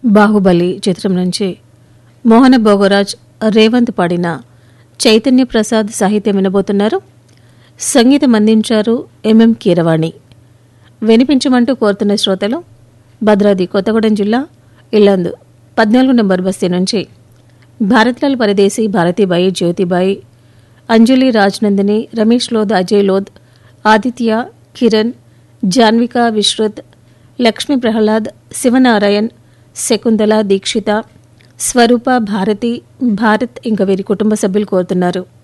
బాహుబలి చిత్రం నుంచి మోహన భోగరాజ్ రేవంత్ పాడిన చైతన్య ప్రసాద్ సాహిత్యం వినబోతున్నారు సంగీతం అందించారు ఎంఎం కీరవాణి వినిపించమంటూ కోరుతున్న శ్రోతలు భద్రాద్రి కొత్తగూడెం జిల్లా ఇల్లందు పద్నాలుగు నెంబర్ బస్తీ నుంచి భారత్లాల్ పరదేశీ భారతీబాయి జ్యోతిబాయి అంజలి రాజ్నందిని రమేష్ లోద్ అజయ్ లోద్ ఆదిత్య కిరణ్ జాన్విక విశ్రుత్ లక్ష్మీ ప్రహ్లాద్ శివనారాయణ్ శకుంతల దీక్షిత స్వరూప భారతి భారత్ ఇంకా వీరి కుటుంబ సభ్యులు కోరుతున్నారు